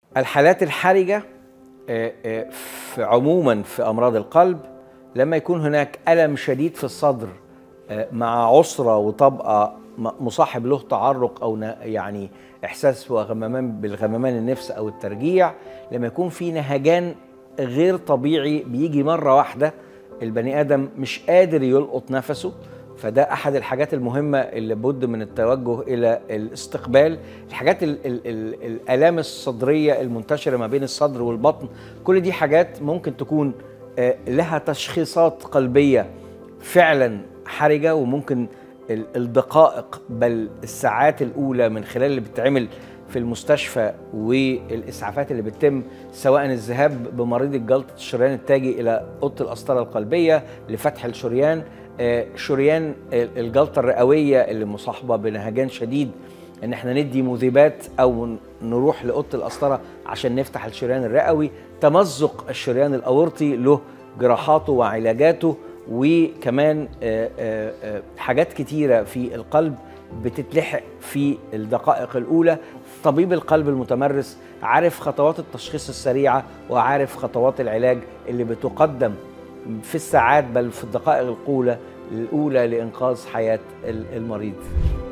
الحالات الحرجة آه، آه، في عموما في أمراض القلب لما يكون هناك ألم شديد في الصدر آه، مع عسرة وطبقة م- مصاحب له تعرق أو ن- يعني إحساس وغممان بالغممان النفس أو الترجيع لما يكون في نهجان غير طبيعي بيجي مرة واحدة البني آدم مش قادر يلقط نفسه فده احد الحاجات المهمه اللي بد من التوجه الى الاستقبال الحاجات ال ال ال الالام الصدريه المنتشره ما بين الصدر والبطن كل دي حاجات ممكن تكون آه، لها تشخيصات قلبيه فعلا حرجه وممكن ال- الدقائق بل الساعات الاولى من خلال اللي بتتعمل في المستشفى والاسعافات اللي بتتم سواء الذهاب بمريض الجلطه الشريان التاجي الى اوضه القسطره القلبيه لفتح الشريان آه، شريان ال- الجلطه الرئويه اللي مصاحبه بنهجان شديد ان احنا ندي مذيبات او ن- نروح لاوضه القسطره عشان نفتح الشريان الرئوي تمزق الشريان الاورطي له جراحاته وعلاجاته وكمان آه، آه، آه، حاجات كتيره في القلب بتتلحق في الدقائق الاولى طبيب القلب المتمرس عارف خطوات التشخيص السريعه وعارف خطوات العلاج اللي بتقدم في الساعات بل في الدقائق الاولى الاولى لانقاذ حياه ال- المريض